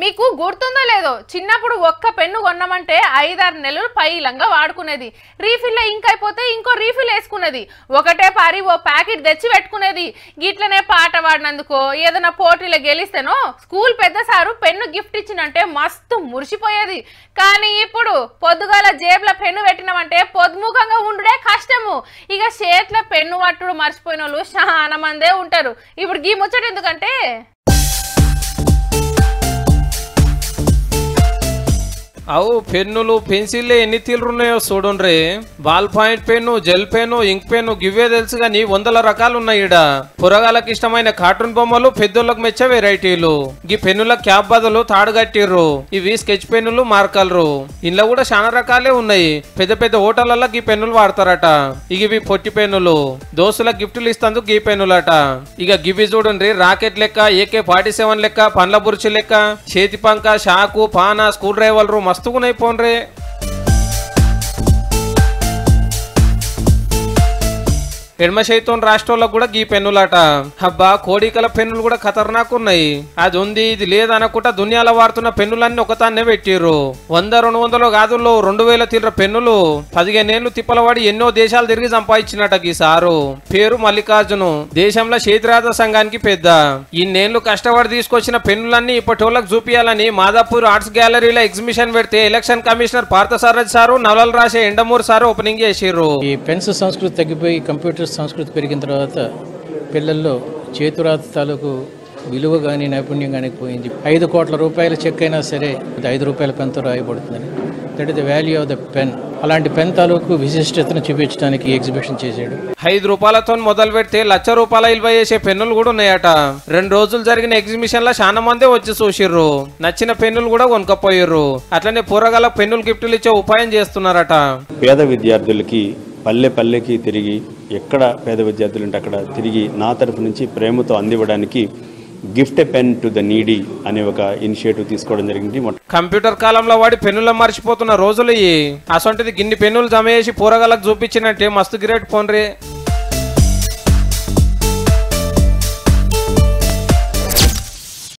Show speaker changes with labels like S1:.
S1: మీకు గుర్తుందో లేదో చిన్నప్పుడు ఒక్క పెన్ను కొన్నామంటే ఐదారు నెలలు పైలంగా వాడుకునేది రీఫిల్ ఇంక్ అయిపోతే ఇంకో రీఫిల్ వేసుకునేది ఒకటే పారి ఓ ప్యాకెట్ తెచ్చి పెట్టుకునేది గిట్లనే పాట పాడినందుకో ఏదైనా పోటీలో గెలిస్తేనో స్కూల్ పెద్ద సారు పెన్ను గిఫ్ట్ ఇచ్చినంటే మస్తు మురిసిపోయేది కానీ ఇప్పుడు పొద్దుగాల జేబుల పెన్ను పెట్టినామంటే పొద్దుముఖంగా ఉండుడే కష్టము ఇక చేతిలో పెన్ను పట్టుడు మర్చిపోయిన వాళ్ళు చాలా మందే ఉంటారు ఇప్పుడు గీ ముచ్చట ఎందుకంటే
S2: అవు పెన్నులు పెన్సిల్లే ఎన్ని తీర్లు ఉన్నాయో చూడండి ball point pen gel pen ink pen గివే తెలుసు కానీ వందల రకాలు ఉన్నాయి ఈడ పురగాలకు ఇష్టమైన కార్టూన్ బొమ్మలు పెద్దోళ్ళకు మెచ్చే వెరైటీలు ఈ పెన్నుల క్యాప్ బదులు తాడు కట్టిర్రు ఇవి స్కెచ్ పెన్నులు మార్కర్లు ఇంట్లో కూడా చాలా రకాలే ఉన్నాయి పెద్ద పెద్ద హోటళ్లలో ఈ పెన్నులు వాడతారట ఇక ఇవి పొట్టి పెన్నులు దోస్తుల గిఫ్టులు ఇస్తందుకు గీ పెన్నులట ఇక గివి చూడండి రాకెట్ లెక్క ఏకే ఫార్టీ సెవెన్ లెక్క పండ్ల బురుచి లెక్క చేతి పంక షాకు పాన స్క్రూ డ్రైవర్లు మస్తుగున్నాయి పోన్రే ఎడమ చేతితో రాష్ట్రంలో కూడా గీ పెన్నులట అబ్బా కోడికల పెన్నులు కూడా ఖతర్నాక్ ఉన్నాయి అది ఉంది ఇది లేదనుకుంటా దునియాలో వాడుతున్న పెన్నులన్నీ ఒకతాన్నే పెట్టిర్రు వంద రెండు వందలు కాదుల్లో రెండు వేల తీర్ర పెన్నులు పదిహేనేళ్లు తిప్పలవాడి ఎన్నో దేశాలు తిరిగి సంపాదించినట ఈ సారు పేరు మల్లికార్జును దేశంలో చేతిరాత సంఘానికి పెద్ద ఇన్నేళ్లు కష్టపడి తీసుకొచ్చిన పెన్నులన్నీ ఇప్పటోళ్ళకి చూపించాలని మాదాపూర్ ఆర్ట్స్ గ్యాలరీలో ఎగ్జిబిషన్ పెడితే ఎలక్షన్ కమిషనర్ పార్థసారథి సారు నవలలు రాసే ఎండమూరు సారు ఓపెనింగ్ చేసిర్రు
S3: ఈ పెన్స్ సంస్కృతి తగ్గిపోయి కంప్యూటర్ సంస్కృతి పెరిగిన తర్వాత పిల్లల్లో చేతురాత తాలూకు విలువ కానీ నైపుణ్యం కానీ పోయింది ఐదు కోట్ల రూపాయల చెక్ అయినా సరే అది ఐదు రూపాయల పెన్తో రాయబడుతుందని that is the value of the pen అలాంటి పెన్ తాలూకు విశిష్టతను చూపించడానికి ఎగ్జిబిషన్ చేశాడు
S2: ఐదు రూపాయలతో మొదలు పెడితే లక్ష రూపాయల విలువ చేసే పెన్నులు కూడా ఉన్నాయట రెండు రోజులు జరిగిన ఎగ్జిబిషన్ లో చాలా మందే వచ్చి చూసిర్రు నచ్చిన పెన్నులు కూడా కొనుక్కపోయిర్రు అట్లనే పూరగాల పెన్నులు గిఫ్టులు ఇచ్చే ఉపాయం చేస్తున్నారట
S4: పేద విద్యార్థులకి పల్లె పల్లెకి తిరిగి ఎక్కడ పేద విద్యార్థులు ఉంటే అక్కడ తిరిగి నా తరఫు నుంచి ప్రేమతో అందివ్వడానికి gift a pen to the needy అనే ఒక ఇనిషియేటివ్ తీసుకోవడం జరిగింది మొట్ట-
S2: కంప్యూటర్ కాలంలో వాడి పెన్నులు మర్చిపోతున్న రోజులు ఇయి అసొంటిది గిన్ని పెన్నులు జమ చేసి పూరగాలకు చూపించినట్టే మస్తు గ్రేట్ పోన్రే